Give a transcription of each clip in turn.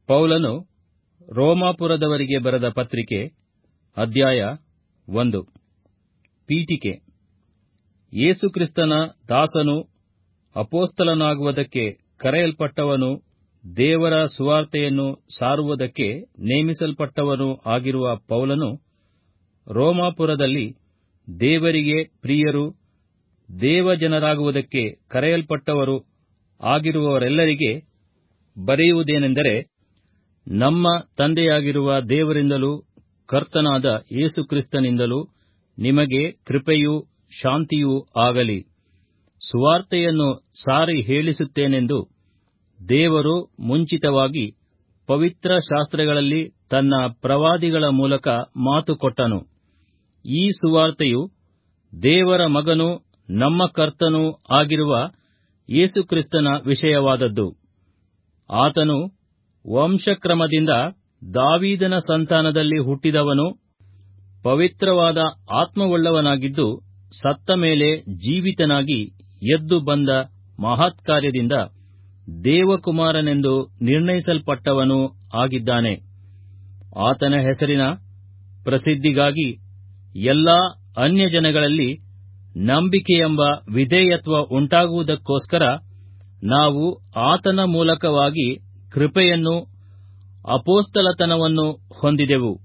ಪೌಲನು ರೋಮಾಪುರದವರಿಗೆ ಬರೆದ ಪತ್ರಿಕೆ ಅಧ್ಯಾಯ ಒಂದು ಪೀಠಿಕೆ ಯೇಸುಕ್ರಿಸ್ತನ ದಾಸನೂ ಅಪೊಸ್ತಲನಾಗುವುದಕ್ಕೆ ಕರೆಯಲ್ಪಟ್ಟವನೂ ದೇವರ ಸುವಾರ್ತೆಯನ್ನು ಸಾರುವುದಕ್ಕೆ ನೇಮಿಸಲ್ಪಟ್ಟವನೂ ಆಗಿರುವ ಪೌಲನು ರೋಮಾಪುರದಲ್ಲಿ ದೇವರಿಗೆ ಪ್ರಿಯರೂ ದೇವಜನರಾಗುವುದಕ್ಕೆ ಕರೆಯಲ್ಪಟ್ಟವರೂ ಆಗಿರುವವರೆಲ್ಲರಿಗೆ ಬರೆಯುವುದೇನೆಂದರೆ ನಮ್ಮ ತಂದೆಯಾಗಿರುವ ದೇವರಿಂದಲೂ ಕರ್ತನಾದ ಯೇಸುಕ್ರಿಸ್ತನಿಂದಲೂ ನಿಮಗೆ ಕೃಪೆಯೂ ಶಾಂತಿಯೂ ಆಗಲಿ ಸುವಾರ್ತೆಯನ್ನು ಸಾರಿ ಹೇಳಿಸುತ್ತೇನೆಂದು ದೇವರು ಮುಂಚಿತವಾಗಿ ಪವಿತ್ರ ಶಾಸ್ತ್ರಗಳಲ್ಲಿ ತನ್ನ ಪ್ರವಾದಿಗಳ ಮೂಲಕ ಮಾತುಕೊಟ್ಟನು ಈ ಸುವಾರ್ತೆಯು ದೇವರ ಮಗನೂ ನಮ್ಮ ಕರ್ತನೂ ಆಗಿರುವ ಯೇಸುಕ್ರಿಸ್ತನ ವಿಷಯವಾದದ್ದು ಆತನು ವಂಶಕ್ರಮದಿಂದ ದಾವೀದನ ಸಂತಾನದಲ್ಲಿ ಹುಟ್ಟಿದವನು ಪವಿತ್ರವಾದ ಆತ್ಮವುಳ್ಳವನಾಗಿದ್ದು ಸತ್ತ ಮೇಲೆ ಜೀವಿತನಾಗಿ ಎದ್ದು ಬಂದ ಮಹತ್ಕಾರ್ಯದಿಂದ ದೇವಕುಮಾರನೆಂದು ನಿರ್ಣಯಿಸಲ್ಪಟ್ಟವನೂ ಆಗಿದ್ದಾನೆ ಆತನ ಹೆಸರಿನ ಪ್ರಸಿದ್ಧಿಗಾಗಿ ಎಲ್ಲಾ ಅನ್ಯಜನಗಳಲ್ಲಿ ನಂಬಿಕೆಯೆಂಬ ವಿಧೇಯತ್ವ ಉಂಟಾಗುವುದಕ್ಕೋಸ್ಕರ ನಾವು ಆತನ ಮೂಲಕವಾಗಿ ಕೃಪೆಯನ್ನೂ ಅಪೊಸ್ತಲತನವನ್ನೂ ಹೊಂದಿದೆವು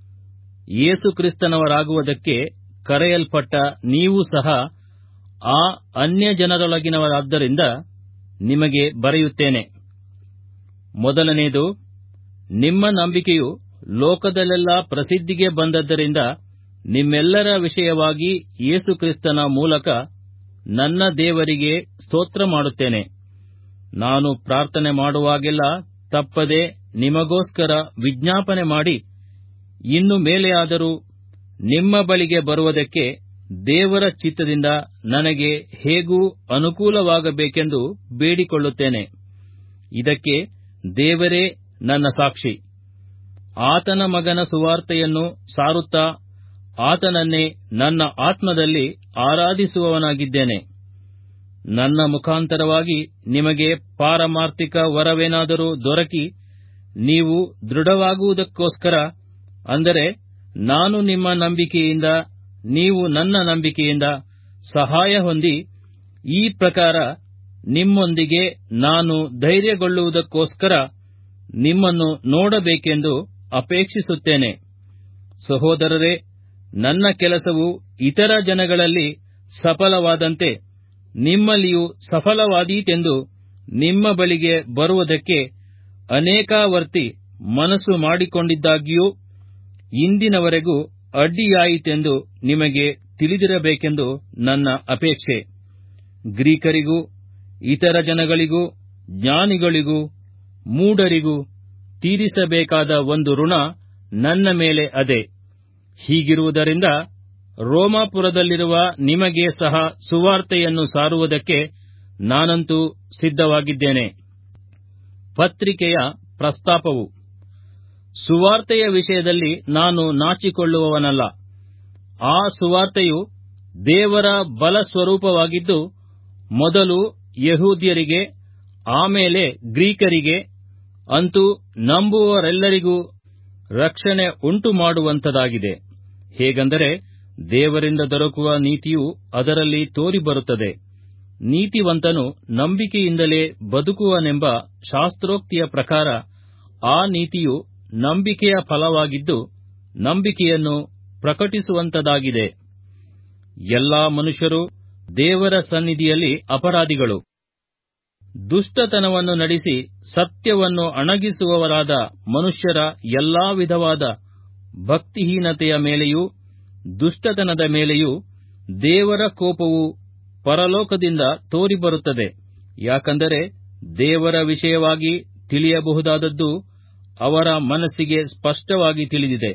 ಯೇಸುಕ್ರಿಸ್ತನವರಾಗುವುದಕ್ಕೆ ಕರೆಯಲ್ಪಟ್ಟ ನೀವು ಸಹ ಆ ಅನ್ಯಜನರೊಳಗಿನವರಾದ್ದರಿಂದ ನಿಮಗೆ ಬರೆಯುತ್ತೇನೆ ಮೊದಲನೆಯದು ನಿಮ್ಮ ನಂಬಿಕೆಯು ಲೋಕದಲ್ಲೆಲ್ಲಾ ಪ್ರಸಿದ್ಧಿಗೆ ಬಂದದ್ದರಿಂದ ನಿಮ್ಮೆಲ್ಲರ ವಿಷಯವಾಗಿ ಯೇಸುಕ್ರಿಸ್ತನ ಮೂಲಕ ನನ್ನ ದೇವರಿಗೆ ಸ್ತೋತ್ರ ಮಾಡುತ್ತೇನೆ ನಾನು ಪ್ರಾರ್ಥನೆ ಮಾಡುವಾಗೆಲ್ಲ ತಪ್ಪದೆ ನಿಮಗೋಸ್ಕರ ವಿಜ್ಞಾಪನೆ ಮಾಡಿ ಇನ್ನು ಮೇಲೆಯಾದರೂ ನಿಮ್ಮ ಬಳಿಗೆ ಬರುವುದಕ್ಕೆ ದೇವರ ಚಿತ್ತದಿಂದ ನನಗೆ ಹೇಗೂ ಅನುಕೂಲವಾಗಬೇಕೆಂದು ಬೇಡಿಕೊಳ್ಳುತ್ತೇನೆ ಇದಕ್ಕೆ ದೇವರೇ ನನ್ನ ಸಾಕ್ಷಿ ಆತನ ಮಗನ ಸುವಾರ್ತೆಯನ್ನು ಸಾರುತ್ತಾ ಆತನನ್ನೇ ನನ್ನ ಆತ್ಮದಲ್ಲಿ ಆರಾಧಿಸುವವನಾಗಿದ್ದೇನೆ ನನ್ನ ಮುಖಾಂತರವಾಗಿ ನಿಮಗೆ ಪಾರಮಾರ್ಥಿಕ ವರವೇನಾದರೂ ದೊರಕಿ ನೀವು ದೃಢವಾಗುವುದಕ್ಕೋಸ್ಕರ ಅಂದರೆ ನಾನು ನಿಮ್ಮ ನಂಬಿಕೆಯಿಂದ ನೀವು ನನ್ನ ನಂಬಿಕೆಯಿಂದ ಸಹಾಯ ಹೊಂದಿ ಈ ಪ್ರಕಾರ ನಿಮ್ಮೊಂದಿಗೆ ನಾನು ಧೈರ್ಯಗೊಳ್ಳುವುದಕ್ಕೋಸ್ಕರ ನಿಮ್ಮನ್ನು ನೋಡಬೇಕೆಂದು ಅಪೇಕ್ಷಿಸುತ್ತೇನೆ ಸಹೋದರರೇ ನನ್ನ ಕೆಲಸವು ಇತರ ಜನಗಳಲ್ಲಿ ಸಫಲವಾದಂತೆ ನಿಮ್ಮಲ್ಲಿಯೂ ಸಫಲವಾದೀತೆಂದು ನಿಮ್ಮ ಬಳಿಗೆ ಬರುವುದಕ್ಕೆ ಅನೇಕಾವರ್ತಿ ಮನಸ್ಸು ಮಾಡಿಕೊಂಡಿದ್ದಾಗ್ಯೂ ಇಂದಿನವರೆಗೂ ಅಡ್ಡಿಯಾಯಿತೆಂದು ನಿಮಗೆ ತಿಳಿದಿರಬೇಕೆಂದು ನನ್ನ ಅಪೇಕ್ಷೆ ಗ್ರೀಕರಿಗೂ ಇತರ ಜನಗಳಿಗೂ ಜ್ಞಾನಿಗಳಿಗೂ ಮೂಢರಿಗೂ ತೀರಿಸಬೇಕಾದ ಒಂದು ಋಣ ನನ್ನ ಮೇಲೆ ಅದೆ ಹೀಗಿರುವುದರಿಂದ ರೋಮಾಪುರದಲ್ಲಿರುವ ನಿಮಗೆ ಸಹ ಸುವಾರ್ತೆಯನ್ನು ಸಾರುವುದಕ್ಕೆ ನಾನಂತೂ ಸಿದ್ಧವಾಗಿದ್ದೇನೆ ಪತ್ರಿಕೆಯ ಪ್ರಸ್ತಾಪವು ಸುವಾರ್ತೆಯ ವಿಷಯದಲ್ಲಿ ನಾನು ನಾಚಿಕೊಳ್ಳುವವನಲ್ಲ ಆ ಸುವಾರ್ತೆಯು ದೇವರ ಬಲ ಸ್ವರೂಪವಾಗಿದ್ದು ಮೊದಲು ಯಹೂದ್ಯರಿಗೆ ಆಮೇಲೆ ಗ್ರೀಕರಿಗೆ ಅಂತೂ ನಂಬುವವರೆಲ್ಲರಿಗೂ ರಕ್ಷಣೆ ಉಂಟು ಮಾಡುವಂತದಾಗಿದೆ ಹೇಗೆಂದರೆ ದೇವರಿಂದ ದೊರಕುವ ನೀತಿಯು ಅದರಲ್ಲಿ ತೋರಿಬರುತ್ತದೆ ನೀತಿವಂತನು ನಂಬಿಕೆಯಿಂದಲೇ ಬದುಕುವನೆಂಬ ಶಾಸ್ತ್ರೋಕ್ತಿಯ ಪ್ರಕಾರ ಆ ನೀತಿಯು ನಂಬಿಕೆಯ ಫಲವಾಗಿದ್ದು ನಂಬಿಕೆಯನ್ನು ಪ್ರಕಟಿಸುವಂತದಾಗಿದೆ ಎಲ್ಲಾ ಮನುಷ್ಯರು ದೇವರ ಸನ್ನಿಧಿಯಲ್ಲಿ ಅಪರಾಧಿಗಳು ದುಷ್ಟತನವನ್ನು ನಡೆಸಿ ಸತ್ಯವನ್ನು ಅಣಗಿಸುವವರಾದ ಮನುಷ್ಯರ ಎಲ್ಲಾ ವಿಧವಾದ ಭಕ್ತಿಹೀನತೆಯ ಮೇಲೆಯೂ ದುಷ್ಟತನದ ಮೇಲೆಯೂ ದೇವರ ಕೋಪವು ಪರಲೋಕದಿಂದ ತೋರಿಬರುತ್ತದೆ ಯಾಕಂದರೆ ದೇವರ ವಿಷಯವಾಗಿ ತಿಳಿಯಬಹುದಾದದ್ದು ಅವರ ಮನಸ್ಸಿಗೆ ಸ್ಪಷ್ಟವಾಗಿ ತಿಳಿದಿದೆ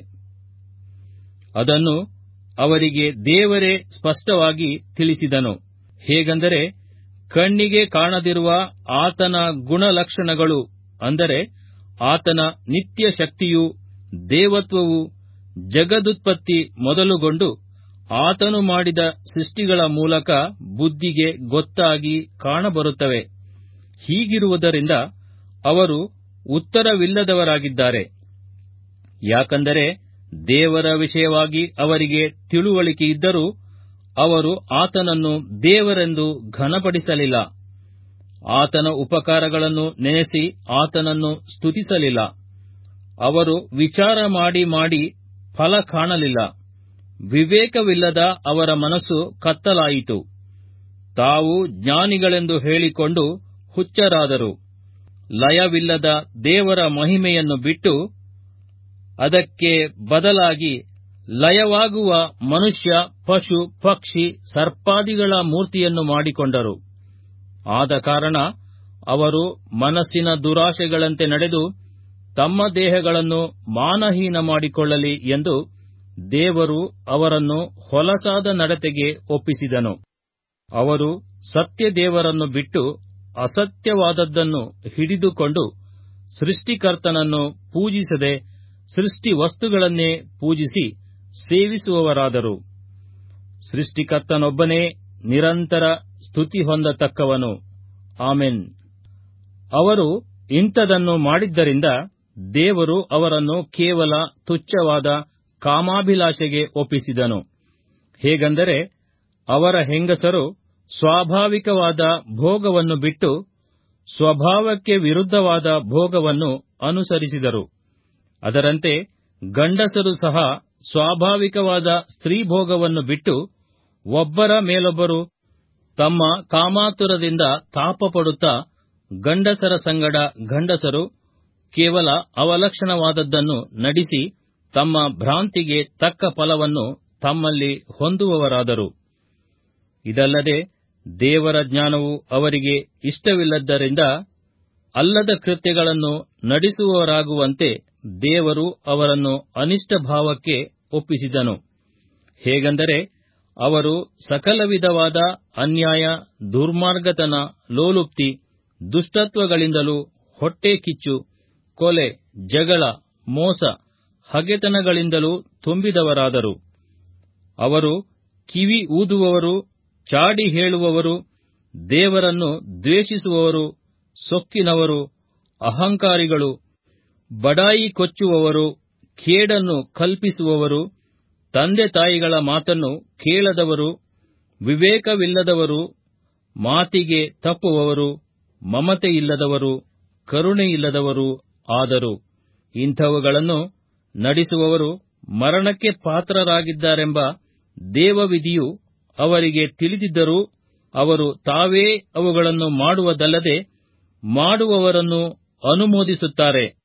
ಅದನ್ನು ಅವರಿಗೆ ದೇವರೇ ಸ್ಪಷ್ಟವಾಗಿ ತಿಳಿಸಿದನು ಹೇಗೆಂದರೆ ಕಣ್ಣಿಗೆ ಕಾಣದಿರುವ ಆತನ ಗುಣಲಕ್ಷಣಗಳು ಅಂದರೆ ಆತನ ನಿತ್ಯ ಶಕ್ತಿಯು ದೇವತ್ವವು ಜಗದುತ್ಪತ್ತಿ ಮೊದಲುಗೊಂಡು ಆತನು ಮಾಡಿದ ಸೃಷ್ಟಿಗಳ ಮೂಲಕ ಬುದ್ಧಿಗೆ ಗೊತ್ತಾಗಿ ಕಾಣಬರುತ್ತವೆ ಹೀಗಿರುವುದರಿಂದ ಅವರು ಉತ್ತರವಿಲ್ಲದವರಾಗಿದ್ದಾರೆ ಯಾಕಂದರೆ ದೇವರ ವಿಷಯವಾಗಿ ಅವರಿಗೆ ತಿಳುವಳಿಕೆ ಇದ್ದರೂ ಅವರು ಆತನನ್ನು ದೇವರೆಂದು ಘನಪಡಿಸಲಿಲ್ಲ ಆತನ ಉಪಕಾರಗಳನ್ನು ನೆನೆಸಿ ಆತನನ್ನು ಸ್ತುತಿಸಲಿಲ್ಲ ಅವರು ವಿಚಾರ ಮಾಡಿ ಮಾಡಿ ಫಲ ಕಾಣಲಿಲ್ಲ ವಿವೇಕವಿಲ್ಲದ ಅವರ ಮನಸ್ಸು ಕತ್ತಲಾಯಿತು ತಾವು ಜ್ಞಾನಿಗಳೆಂದು ಹೇಳಿಕೊಂಡು ಹುಚ್ಚರಾದರು ಲಯವಿಲ್ಲದ ದೇವರ ಮಹಿಮೆಯನ್ನು ಬಿಟ್ಟು ಅದಕ್ಕೆ ಬದಲಾಗಿ ಲಯವಾಗುವ ಮನುಷ್ಯ ಪಶು ಪಕ್ಷಿ ಸರ್ಪಾದಿಗಳ ಮೂರ್ತಿಯನ್ನು ಮಾಡಿಕೊಂಡರು ಆದ ಕಾರಣ ಅವರು ಮನಸ್ಸಿನ ದುರಾಶೆಗಳಂತೆ ನಡೆದು ತಮ್ಮ ದೇಹಗಳನ್ನು ಮಾನಹೀನ ಮಾಡಿಕೊಳ್ಳಲಿ ಎಂದು ದೇವರು ಅವರನ್ನು ಹೊಲಸಾದ ನಡತೆಗೆ ಒಪ್ಪಿಸಿದನು ಅವರು ಸತ್ಯ ದೇವರನ್ನು ಬಿಟ್ಟು ಅಸತ್ಯವಾದದ್ದನ್ನು ಹಿಡಿದುಕೊಂಡು ಸೃಷ್ಟಿಕರ್ತನನ್ನು ಪೂಜಿಸದೆ ಸೃಷ್ಟಿ ವಸ್ತುಗಳನ್ನೇ ಪೂಜಿಸಿ ಸೇವಿಸುವವರಾದರು ಸೃಷ್ಟಿಕರ್ತನೊಬ್ಬನೇ ನಿರಂತರ ಸ್ತುತಿ ಹೊಂದತಕ್ಕವನು ಆಮೆನ್ ಅವರು ಇಂಥದನ್ನು ಮಾಡಿದ್ದರಿಂದ ದೇವರು ಅವರನ್ನು ಕೇವಲ ತುಚ್ಛವಾದ ಕಾಮಾಭಿಲಾಷೆಗೆ ಒಪ್ಪಿಸಿದನು ಹೇಗೆಂದರೆ ಅವರ ಹೆಂಗಸರು ಸ್ವಾಭಾವಿಕವಾದ ಭೋಗವನ್ನು ಬಿಟ್ಟು ಸ್ವಭಾವಕ್ಕೆ ವಿರುದ್ಧವಾದ ಭೋಗವನ್ನು ಅನುಸರಿಸಿದರು ಅದರಂತೆ ಗಂಡಸರು ಸಹ ಸ್ವಾಭಾವಿಕವಾದ ಸ್ತ್ರೀಭೋಗವನ್ನು ಬಿಟ್ಟು ಒಬ್ಬರ ಮೇಲೊಬ್ಬರು ತಮ್ಮ ಕಾಮಾತುರದಿಂದ ತಾಪಪಡುತ್ತಾ ಗಂಡಸರ ಸಂಗಡ ಗಂಡಸರು ಕೇವಲ ಅವಲಕ್ಷಣವಾದದ್ದನ್ನು ನಡಿಸಿ ತಮ್ಮ ಭ್ರಾಂತಿಗೆ ತಕ್ಕ ಫಲವನ್ನು ತಮ್ಮಲ್ಲಿ ಹೊಂದುವವರಾದರು ಇದಲ್ಲದೆ ದೇವರ ಜ್ಞಾನವು ಅವರಿಗೆ ಇಷ್ಟವಿಲ್ಲದ್ದರಿಂದ ಅಲ್ಲದ ಕೃತ್ಯಗಳನ್ನು ನಡೆಸುವವರಾಗುವಂತೆ ದೇವರು ಅವರನ್ನು ಅನಿಷ್ಟ ಭಾವಕ್ಕೆ ಒಪ್ಪಿಸಿದನು ಹೇಗೆಂದರೆ ಅವರು ಸಕಲ ವಿಧವಾದ ಅನ್ಯಾಯ ದುರ್ಮಾರ್ಗತನ ಲೋಲುಪ್ತಿ ದುಷ್ಟತ್ವಗಳಿಂದಲೂ ಹೊಟ್ಟೆ ಕಿಚ್ಚು ಕೊಲೆ ಜಗಳ ಮೋಸ ಹಗೆತನಗಳಿಂದಲೂ ತುಂಬಿದವರಾದರು ಅವರು ಕಿವಿ ಊದುವವರು ಚಾಡಿ ಹೇಳುವವರು ದೇವರನ್ನು ದ್ವೇಷಿಸುವವರು ಸೊಕ್ಕಿನವರು ಅಹಂಕಾರಿಗಳು ಬಡಾಯಿ ಕೊಚ್ಚುವವರು ಕೇಡನ್ನು ಕಲ್ಪಿಸುವವರು ತಂದೆ ತಾಯಿಗಳ ಮಾತನ್ನು ಕೇಳದವರು ವಿವೇಕವಿಲ್ಲದವರು ಮಾತಿಗೆ ತಪ್ಪುವವರು ಮಮತೆಯಿಲ್ಲದವರು ಕರುಣೆಯಿಲ್ಲದವರು ಆದರು ಇಂಥವುಗಳನ್ನು ನಡೆಸುವವರು ಮರಣಕ್ಕೆ ಪಾತ್ರರಾಗಿದ್ದಾರೆಂಬ ದೇವವಿಧಿಯು ಅವರಿಗೆ ತಿಳಿದಿದ್ದರೂ ಅವರು ತಾವೇ ಅವುಗಳನ್ನು ಮಾಡುವುದಲ್ಲದೆ ಮಾಡುವವರನ್ನು ಅನುಮೋದಿಸುತ್ತಾರೆ